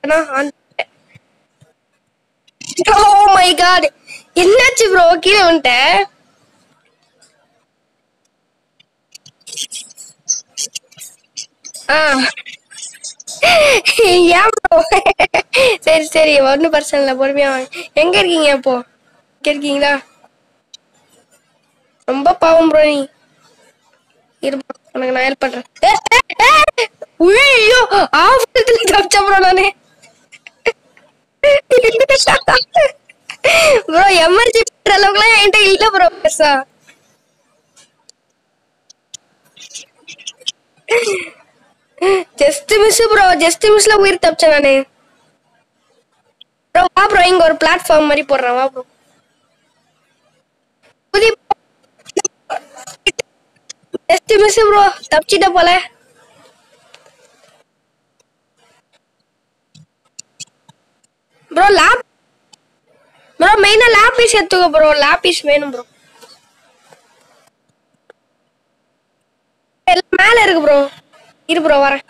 O my god என்னாச்சு bro கீழே வந்துட்டேன் ஆ ஏன் ப்ரோ சரி சரி ஒன்றும் பிரச்சனை இல்லை பொறுமையா வாங்க எங்க இருக்கீங்க இப்போ இங்க இருக்கீங்களா ரொம்ப பாவம் ப்ரோ நீ இரு bro, உனக்கு நான் ஹெல்ப் பண்றேன் ஐயோ ஆபத்துல தப்பிச்சேன் ப்ரோ நானு ப்ரோ எமர்ஜென்சி பண்ற அளவுக்குலாம் என்கிட்ட இல்ல ப்ரோ பெருசா ஜஸ்ட் மிஸ் ப்ரோ ஜஸ்ட் மிஸ்ல உயிர் தப்பிச்சேன் நானு ப்ரோ வா ப்ரோ இங்க ஒரு பிளாட்ஃபார்ம் மாதிரி போடுறேன் வா ப்ரோ புதி ஜஸ்ட் மிஸ் ப்ரோ தப்பிச்சிட்ட போல ப்ரோ லேப் ப்ரோ மெயினா லேபிஸ் எடுத்துக்கோ ப்ரோ லேபிஸ் வேணும் ப்ரோ எல்லாம் மேல இருக்கு ப்ரோ இரு ப்ரோ வரேன்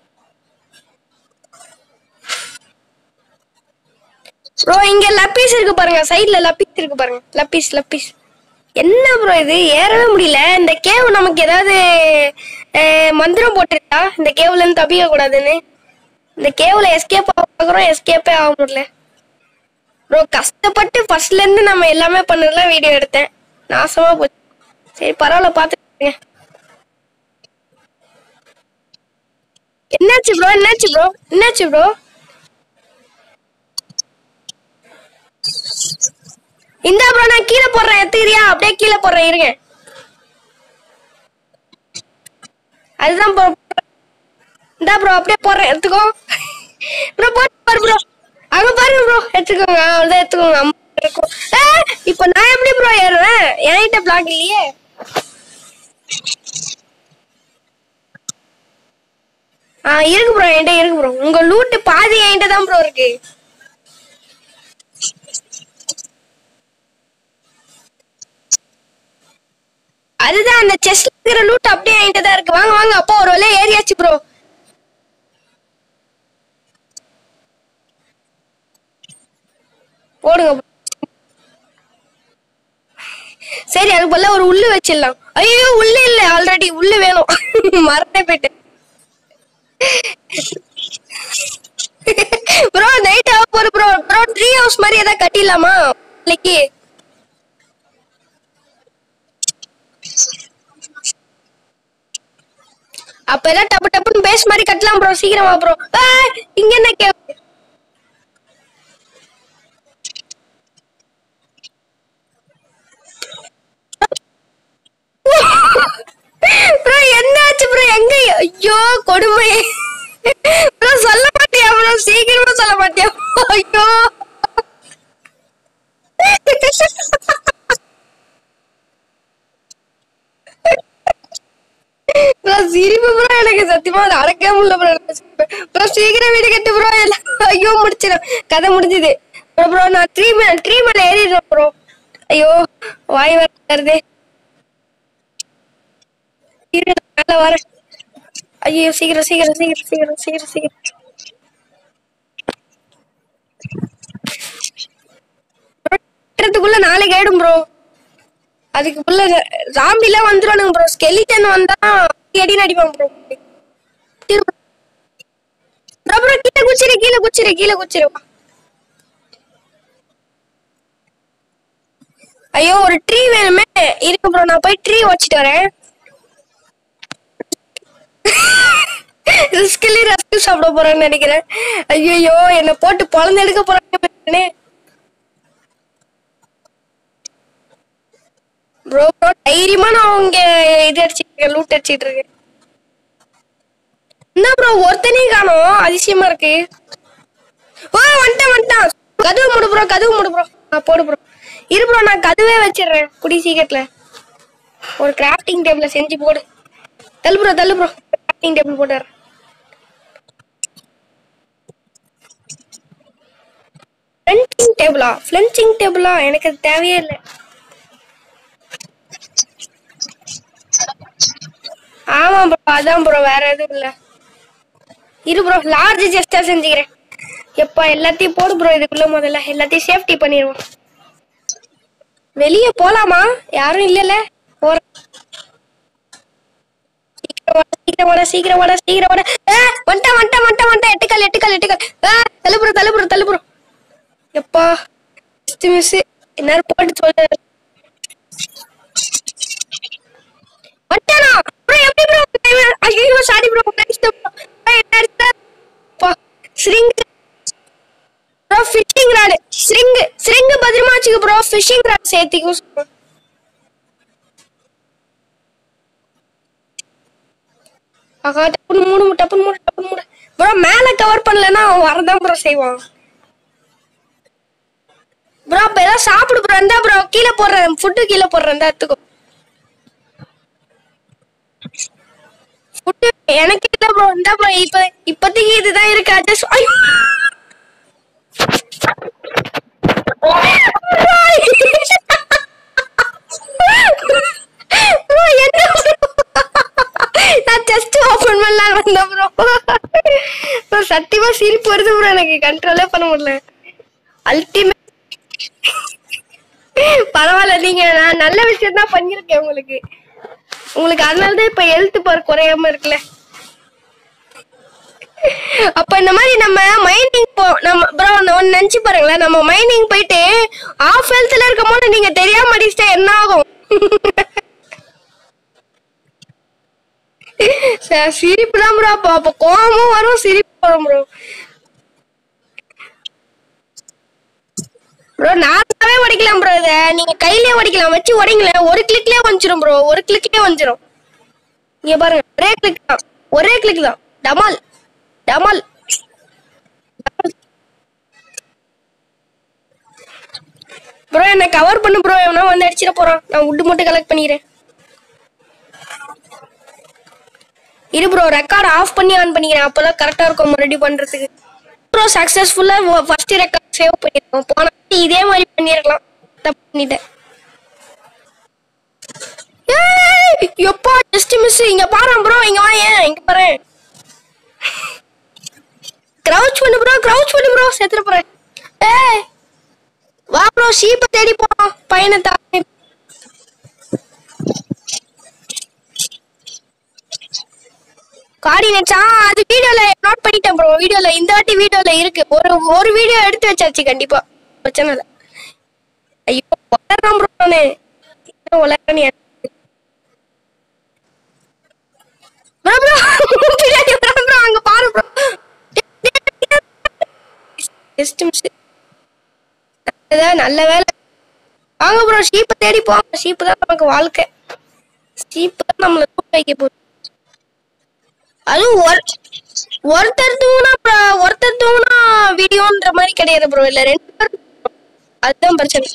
ப்ரோ இங்க லப்பீஸ் இருக்கு பாருங்க சைடுல லப்பீஸ் இருக்கு பாருங்க லப்பீஸ் லப்பீஸ் என்ன ப்ரோ இது ஏறவே முடியல இந்த கேவ் நமக்கு ஏதாவது அஹ், மந்திரம் போட்டுருக்கா இந்த கேவ்ல இருந்து தப்பிக்க கூடாதுன்னு இந்த கேவ்ல எஸ்கேப் ஆக பார்க்குறோம் எஸ்கேப்பே ஆக முடியல ப்ரோ கஷ்டப்பட்டு ஃபர்ஸ்ட்ல இருந்து நம்ம எல்லாமே பண்ணதுலாம் வீடியோ எடுத்தேன் நாசமா போச்சு சரி பரவாயில்ல பாத்துக்கங்க என்னாச்சு ப்ரோ என்னாச்சு ப்ரோ என்னாச்சு ப்ரோ இந்த ப்ரோ நான் கீழே போடுறேன் எடுத்துக்கிறியா அப்படியே கீழே போடுறேன் இருங்க அதுதான் ப்ரோ இந்த ப்ரோ அப்படியே போடுறேன் எடுத்துக்கோ ப்ரோ போட்டு பாரு ப்ரோ அங்க பாருங்க ப்ரோ எடுத்துக்கோங்க அவ்வளோதான் எடுத்துக்கோங்க அம்மா இருக்கும் ஏ, இப்போ நான் எப்படி ப்ரோ ஏறுவேன் என்கிட்ட பிளாக் இல்லையே ஆ இருக்கு ப்ரோ என்கிட்ட இருக்கு ப்ரோ உங்க லூட்டு பாதி என்கிட்ட தான் ப்ரோ இருக்கு அதுதான் அந்த செஸ்ட்ல இருக்கிற லூட் அப்படியே என்கிட்ட தான் இருக்கு வாங்க வாங்க அப்பா ஒரு வேலையை ஏறியாச்சு ப்ரோ போடுங்க bro. சரி அது போல ஒரு உள்ளு வச்சிடலாம் ஐயோ உள்ளு இல்ல ஆல்ரெடி உள்ளு வேணும் மறந்தே போயிட்டேன் ப்ரோ நைட் ஆக போற ப்ரோ ப்ரோ ட்ரீ ஹவுஸ் மாதிரி ஏதாவது கட்டிடலாமா நாளைக்கு அப்ப எல்லாம் டப்பு டப்புன்னு பேஸ் மாதிரி கட்டலாம் ப்ரோ சீக்கிரமா ப்ரோ இங்க என்ன கேவ் ப்ரோ என்னாச்சு ப்ரோ எங்க ஐயோ கொடுமை ப்ரோ சொல்ல மாட்டியா ப்ரோ சீக்கிரமா சொல்ல மாட்டியா ஐயோ ப்ரோ சிரிப்பு ப்ரோ எனக்கு சத்தியமா அது அடக்கவே முடியல ப்ரோ ப்ரோ சீக்கிரம் வீடு கட்டு ப்ரோ எல்லாம் ஐயோ முடிச்சிடும் கதை முடிஞ்சுது ப்ரோ ப்ரோ நான் ட்ரீ மேல ட்ரீ மேல ஏறிடுறேன் ப்ரோ ஐயோ வாய் வேற வருது இரு, நான் மேல வரேன் ஐயோ சீக்கிரம் சீக்கிரம் சீக்கிரம் சீக்கிரம் சீக்கிரம் சீக்கிரம் கட்டுறதுக்குள்ள நாளைக்கு ஆயிடும் ப்ரோ அதுக்குள்ள ராம்பிலாம் வந்துருவானுங்க ப்ரோ ஸ்கெலிட்டன் வந்தா அடி அடிப்பான் ப்ரோ ப்ரோ ப்ரோ கீழே குச்சிரு கீழே குச்சிரு கீழே குச்சிரு வா. ஐயோ ஒரு ட்ரீ வேணுமே இருக்கு ப்ரோ நான் போய் ட்ரீ வச்சிட்டு வரேன் ரிஸ்க்லி ரஸ்க் சாப்பிட போறேன்னு நினைக்கிறேன் ஐயோ என்ன போட்டு பொழந்து எடுக்க போறானே ப்ரோ ப்ரோ தைரியமா நான் உங்க இது அடிச்சிட்டு இருக்கேன் லூட் அடிச்சிட்டு இருக்கேன் என்ன ப்ரோ ஒருத்தனையும் காணோம் அதிசயமா இருக்கு ஓ வந்துட்டான் வந்துட்டான் கதவு மூடு ப்ரோ கதவு மூடு ப்ரோ நான் போடு ப்ரோ இரு ப்ரோ நான் கதவே வச்சிடுறேன் குடி சீக்கிரத்துல ஒரு கிராஃப்டிங் டேபிள செஞ்சு போடு தள்ளு ப்ரோ தள்ளு ப்ரோ கிராஃப்டிங் டேபிள் போட்டுறேன் ஃப்ளென்சிங் டேபிளா ஃப்ளென்சிங் டேபிளா எனக்கு அது தேவையே இல்லை ஆமா ப்ரோ அதான் ப்ரோ வேற எதுவும் இல்ல இரு ப்ரோ லார்ஜ் ஜெஸ்டா செஞ்சுக்கிறேன் எப்பா எல்லாத்தையும் போடு ப்ரோ இதுக்குள்ள முதல்ல எல்லாத்தையும் சேஃப்டி பண்ணிடுவோம் வெளியே போலாமா யாரும் இல்லைல்ல போற சீக்கிரம் வாடா சீக்கிரம் வாடா சீக்கிரம் வாடா ஆ, வந்துட்டேன் வந்துட்டேன் வந்துட்டேன் வந்துட்டேன் எட்டுக்கால் எட்டுக்கால் எட்டுக்கால் ஆ, தள்ளுப்புறம் தள்ளுப்புறம் தள்ளுப்புறம் எப்பா மிஸ் மிஸ் எல்லாரும் போட்டு சொல்ல வந்துட்டானா ப்ரோ எப்படி ப்ரோ ஐயோ sorry bro next bro string bro fishing rod string string பத்திரமா வச்சுக்க ப்ரோ ஃபிஷிங் ராட் சேர்த்திக்கும் சொல்றேன் ஆகா டப்புன்னு மூணு டப்புன்னு மூணு டப்புன்னு மூணு ப்ரோ மேல கவர் பண்ணலன்னா அவன் வரதான் ப்ரோ செய்வான் ப்ரோ அப்ப ஏதாவது சாப்பிடு ப்ரோ இருந்தா ப்ரோ கீழே போடுறேன் ஃபுட்டு கீழே போடுறேன் இந்த எடுத்துக்கோ ஃபுட்டு எனக்கு இல்ல ப்ரோ இந்த ப்ரோ இப்ப இப்போதைக்கு இதுதான் இருக்கு அட்ஜஸ்ட் ஐயோ Bro, என்ன bro? நான் ஜஸ்ட் ஓபன் பண்ணலாம் வந்தேன் ப்ரோ ப்ரோ சத்தியமா சிரிப்பு வருது ப்ரோ எனக்கு கண்ட்ரோலே பண்ண முடியல அல்டிமேட் பரவாயில்ல நீங்க நான் நல்ல விஷயம் தான் பண்ணிருக்கேன் உங்களுக்கு உங்களுக்கு அதனால தான் இப்ப ஹெல்த் பார் குறையாம இருக்குல்ல அப்ப இந்த மாதிரி நம்ம மைனிங் போ நம்ம ப்ரோ ஒன்னு நினைச்சு பாருங்களேன் நம்ம மைனிங் போயிட்டு ஆஃப் ஹெல்த்ல இருக்கும் போது நீங்க தெரியாம அடிச்சிட்டா என்ன ஆகும் ச- சிரிப்பு தான் ப்ரோ அப்போ அப்போ கோவமும் வரும் சிரிப்பு வரும் ப்ரோ ப்ரோ நார்மலாவே உடைக்கலாம் ப்ரோ இத நீங்க கையிலே உடைக்கலாம் வச்சு உடைங்களேன் ஒரு கிளிக்லயே வந்துரும் ப்ரோ ஒரு கிளிக்லயே வந்துரும் இங்க பாருங்க ஒரே கிளிக் தான் ஒரே கிளிக் தான் டமால் டமால் ப்ரோ என்ன கவர் பண்ணு ப்ரோ எவனா வந்து அடிச்சிட போறான் நான் உட்டு மட்டும் கலெக்ட் பண்ணிக்கிறேன் இரு ப்ரோ ரெக்கார்ட் ஆஃப் பண்ணி ஆன் பண்ணிக்கிறேன் அப்பதான் கரெக்டா இருக்கும் மறுபடியும் பண்றதுக்கு ப்ரோ சக்சஸ்ஃபுல்லா ஃபர்ஸ்ட் ரெக்கார்ட் சேவ் பண்ணிருக்கோம் போன வாட்டி இதே மாதிரி பண்ணிருக்கலாம் தப்பு பண்ணிட்டேன் ஏய், எப்பா ஜஸ்ட் மிஸ் இங்க பாரு ப்ரோ இங்க வா ஏன் இங்க பாரு கிரவுச் பண்ணு ப்ரோ கிரவுச் பண்ணு ப்ரோ செத்துற போறேன் ஏய் வா ப்ரோ ஷீப்பை தேடி போறோம் பையனை தாண்டி கோஆர்டினேட்ஸா அது வீடியோல நோட் பண்ணிட்டேன் ப்ரோ வீடியோல இந்த வாட்டி வீடியோல இருக்கு ஒரு ஒரு வீடியோ எடுத்து வச்சாச்சு கண்டிப்பா பிரச்சனை இல்லை ஐயோ வளர்றான் ப்ரோ நானு என்ன வளர்றேன்னு ப்ரோ ப்ரோ பின்னாடி வரேன் ப்ரோ அங்க பாரு ப்ரோ ஜஸ்ட் மிஸ் நல்ல வேலை வாங்க ப்ரோ ஷீப்பை தேடி போங்க ஷீப்பு தான் நமக்கு வாழ்க்கை ஷீப்பு தான் நம்மளை தூக்க வைக்க போகுது அதுவும் ஒரு- ஒருத்தர் தூங்கினா அப்புறம் ஒருத்தர் தூங்கினா வீடியோன்ற மாதிரி கிடையாது ப்ரோ இல்ல ரெண்டு பேர் அதுதான் பிரச்சனை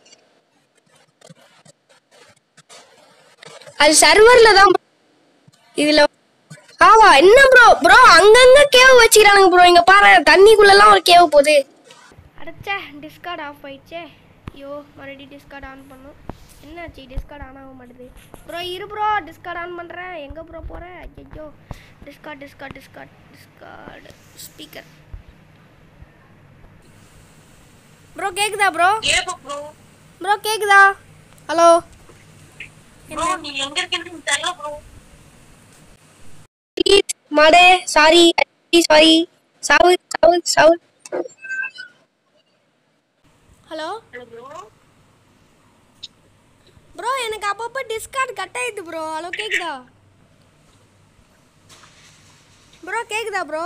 அது சர்வர்ல தான் bro. இதுல ஆவா என்ன ப்ரோ ப்ரோ அங்கங்க கேவ் வச்சுக்கிறானுங்க ப்ரோ இங்க பாரு தண்ணிக்குள்ளலாம் ஒரு கேவ் போகுது அடச்சே டிஸ்கார்ட் ஆஃப் ஆயிடுச்சே ஐயோ மறுபடியும் டிஸ்கார்ட் ஆன் பண்ணும் என்னாச்சு டிஸ்கார்ட் ஆன் ஆக மாட்டேது ப்ரோ இரு ப்ரோ டிஸ்கார்ட் ஆன் பண்ணுறேன் எங்கே ப்ரோ போகிறேன் ஐயோ discord discord discord discord speaker bro கேக்குதா ப்ரோ ஏப்பா ப்ரோ ப்ரோ கேக்குதா ஹலோ ப்ரோ நீங்க எங்க இருக்கீங்கன்னு தெரியல ப்ரோ ப்ளீஸ் மாடே சாரி சாரி சாவு சாவு சாவு ஹலோ ஹலோ ப்ரோ ப்ரோ எனக்கு அப்பப்போ டிஸ்கார்ட் கட் ஆயிடுது ப்ரோ ஹலோ கேக்குதா ப்ரோ கேக்குதா ப்ரோ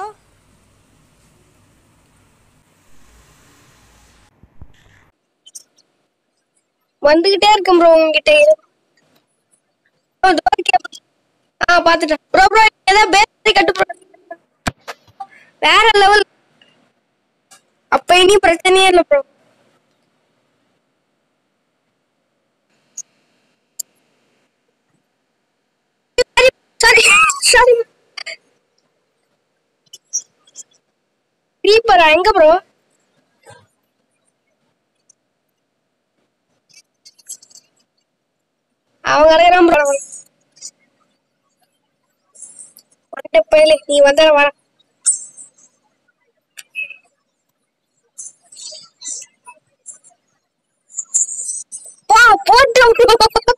வந்துகிட்டே இருக்கேன் ப்ரோ உங்ககிட்ட ப்ரோ டோர் கேபிள் ஆ பாத்துட்டேன் ப்ரோ ப்ரோ ஏதோ பேட்டரி கட்டு ப்ரோ வேற லெவல் அப்ப இனி பிரச்சனையே இல்லை ப்ரோ சாரி சாரி ரீப்பரா எங்க ப்ரோ அவங்க அழகான் ப்ரோ வந்த பயலே நீ வந்த வர போட்டோம் ப்ரோ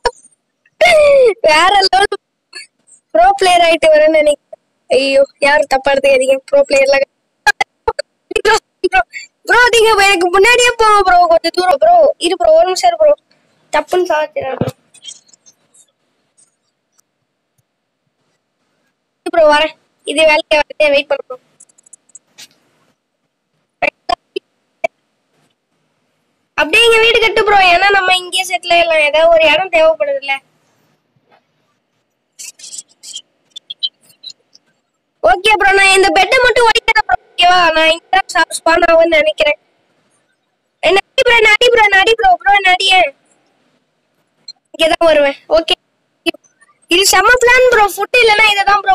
வேற லெவல் ப்ரோ பிளேயர் ஆயிட்டு வரேன்னு நினைக்கிறேன் ஐயோ யாரும் தப்பா எடுத்துக்காதீங்க ப்ரோ பிளேயர்ல ப்ரோ நீங்க எனக்கு முன்னாடியே போங்க ப்ரோ கொஞ்சம் தூரம் ப்ரோ இரு ப்ரோ ஒரு நிமிஷம் ப்ரோ தப்புன்னு சாத்திடுறேன் ப்ரோ ப்ரோ வரேன் இது வேலைக்கு வரதே வெயிட் பண்ண ப்ரோ அப்படியே இங்க வீடு கட்டு ப்ரோ ஏன்னா நம்ம இங்கேயே செட்டில் ஆயிடலாம் ஏதாவது ஒரு இடம் தேவைப்படுது இல்ல ஓகே ப்ரோ நான் இந்த பெட்டை மட்டும் ஒழிக்கிறேன் ப்ரோ ஓகேவா நான் இங்க தான் ஸ்பான் ஆகும்னு நினைக்கிறேன் ஏ, நடி ப்ரோ நடி ப்ரோ நடி ப்ரோ ப்ரோ நடியே இங்கே தான் வருவேன் ஓகே இது செம்ம பிளான் ப்ரோ ஃபுட் இல்லைன்னா இதை தான் ப்ரோ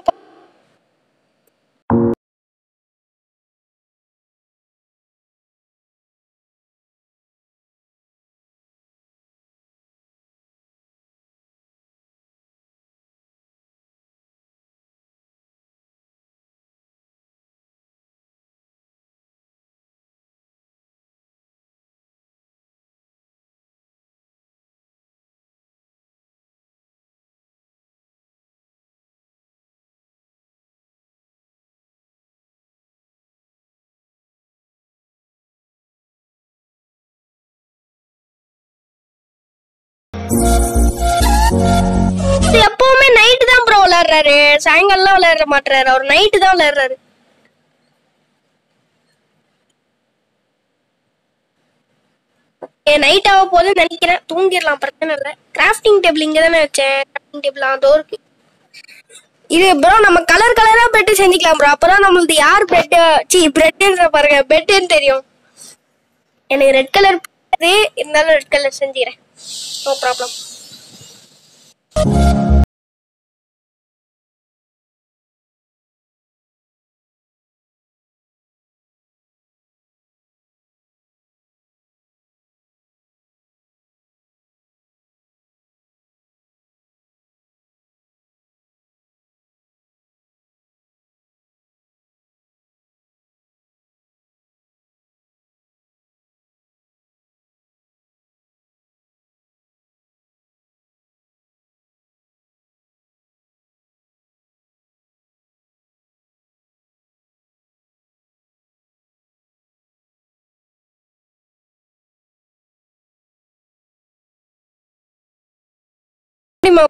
இது எப்பவுமே நைட்டு தான் ப்ரோ விளையாடுறாரு சாயங்காலம் விளையாட மாட்டாரு அவர் நைட்டு தான் விளையாடுறாரு நைட் ஆக போகுதுன்னு நினைக்கிறேன் தூங்கிடலாம் பிரச்சனை இல்லை கிராஃப்டிங் டேபிள் இங்கே தானே வச்சேன் கிராஃப்டிங் டேபிள் அதோ இருக்கு இது ப்ரோ நம்ம கலர் கலரா பெட் செஞ்சுக்கலாம் ப்ரோ அப்பதான் நம்மளுது யார் பெட் சி பிரெட்ன்ற பாருங்க பெட்னு தெரியும் எனக்கு ரெட் கலர் இருந்தாலும் ரெட் கலர் செஞ்சுக்கிறேன் நோ ப்ராப்ளம் முடியுமா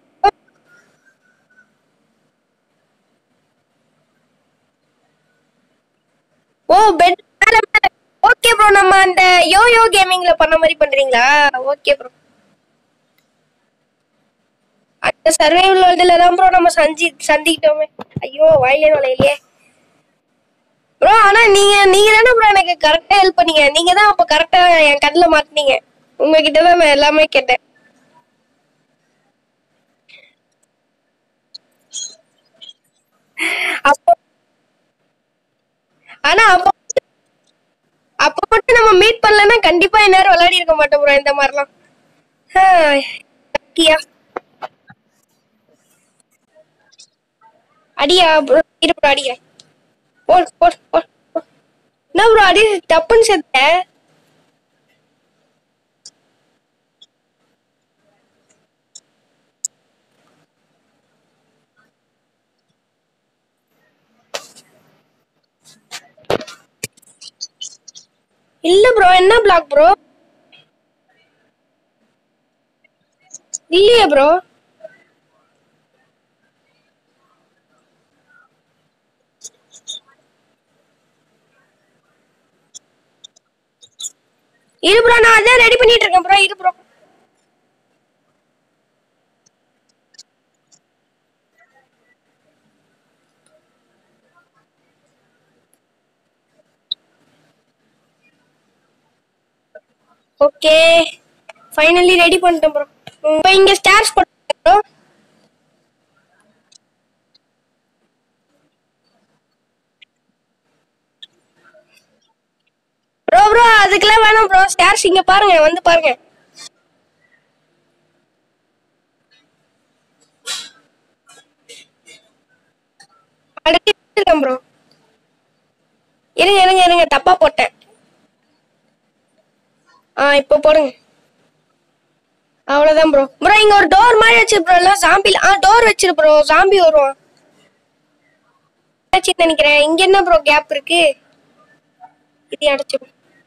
ஓ பெட் மேல மேல ஓகே ப்ரோ நம்ம அந்த யோயோ கேமிங்ல பண்ண மாதிரி பண்றீங்களா ஓகே ப்ரோ அந்த சர்வைவல் வேர்ல்டுல தான் ப்ரோ நம்ம சந்தி சந்திக்கிட்டோமே ஐயோ வாயிலே நுழையிலையே ப்ரோ ஆனா நீங்க நீங்க தானே ப்ரோ எனக்கு கரெக்டா ஹெல்ப் பண்ணீங்க நீங்க தான் அப்ப கரெக்டா என் கண்ணுல மாட்டினீங்க உங்ககிட்ட தான் நான் எல்லாமே கேட்டேன் அப்போ ஆனா அப்போ அப்ப மட்டும் நம்ம மீட் பண்ணலன்னா கண்டிப்பா எல்லாரும் விளையாடி இருக்க மாட்டோம் ப்ரோ இந்த மாதிரிலாம் லக்கியா அடியா ப்ரோ இரு ப்ரோ அடியா போல் போல் போல் போல். என்ன ப்ரோ அடி தப்புன்னு செத்த இல்ல ப்ரோ என்ன பிளாக் ப்ரோ இல்லையே ப்ரோ இரு ப்ரோ நான் அதான் ரெடி பண்ணிட்டு இருக்கேன் ப்ரோ இரு ப்ரோ ஓகே ஃபைனலி ரெடி பண்ணிட்டேன் ப்ரோ இப்போ இங்க ஸ்டார்ஸ் போட்டு ப்ரோ ப்ரோ ப்ரோ அதுக்கெல்லாம் வேணாம் ப்ரோ ஸ்டார்ஸ் இங்க பாருங்க வந்து பாருங்க ஆல்ரெடி இருக்கேன் ப்ரோ இருங்க இருங்க இருங்க தப்பா போட்டேன் ஆ இப்போ போடுங்க அவ்வளவுதான் ப்ரோ ப்ரோ இங்க ஒரு டோர் மாதிரி வச்சிரு ப்ரோ எல்லாம் ஜாம்பி ஆ டோர் வச்சிரு ப்ரோ ஜாம்பி வருவான் அடைச்சிட்டு நினைக்கிறேன் இங்க என்ன ப்ரோ கேப் இருக்கு இது அடைச்சிடும்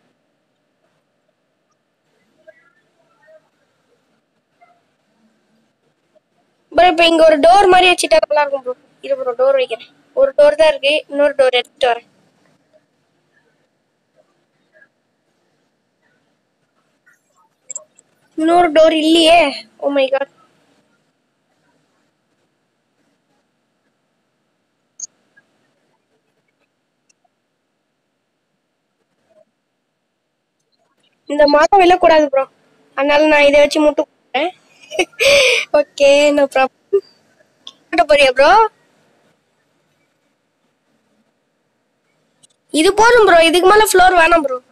ப்ரோ இப்போ இங்க ஒரு டோர் மாதிரி வச்சுட்டா நல்லா இருக்கும் ப்ரோ இரு ப்ரோ டோர் வைக்கிறேன் ஒரு டோர் தான் இருக்கு இன்னொரு டோர் எடுத்துட்டு வரேன் இன்னொரு டோர் இல்லையே ஓ மை காட் இந்த மரம் விழக்கூடாது ப்ரோ அதனால நான் இதை வச்சு முட்டு போட்டேன் ஓகே நோ ப்ராப்ளம் போறியா ப்ரோ இது போதும் ப்ரோ இதுக்கு மேல ஃப்ளோர் வேணாம் ப்ரோ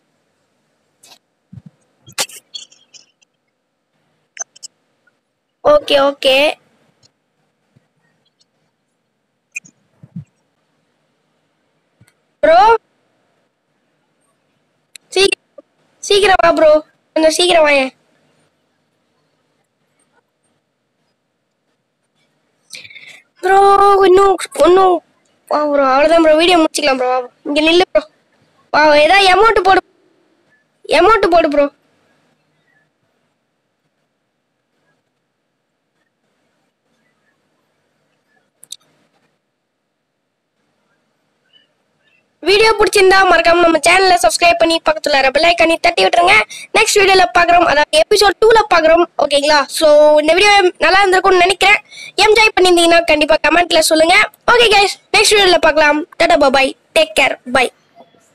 ஓகே ஓகே ப்ரோ சீக்கிரம் சீக்கிரம் வா ப்ரோ கொஞ்சம் சீக்கிரம் வாயேன் ப்ரோ இன்னும் இன்னும் வா ப்ரோ அவ்வளோதான் ப்ரோ வீடியோ முடிச்சுக்கலாம் ப்ரோ இங்கே நில்லு ப்ரோ வா ஏதாவது அமௌண்ட் போடு அமௌண்ட் போடு ப்ரோ வீடியோ பிடிச்சிருந்தா மறக்காம நம்ம சேனலை சப்ஸ்கிரைப் பண்ணி பக்கத்துல வர பெல் ஐக்கானி தட்டி விட்டுருங்க நெக்ஸ்ட் வீடியோல பாக்குறோம் அதாவது எபிசோட் டூல பாக்குறோம் ஓகேங்களா சோ இந்த வீடியோ நல்லா இருந்திருக்கும்னு நினைக்கிறேன் என்ஜாய் பண்ணியிருந்தீங்கன்னா கண்டிப்பா கமெண்ட்ல சொல்லுங்க ஓகே கைஸ் நெக்ஸ்ட் வீடியோல பார்க்கலாம் டாடா பாய் டேக் கேர் பை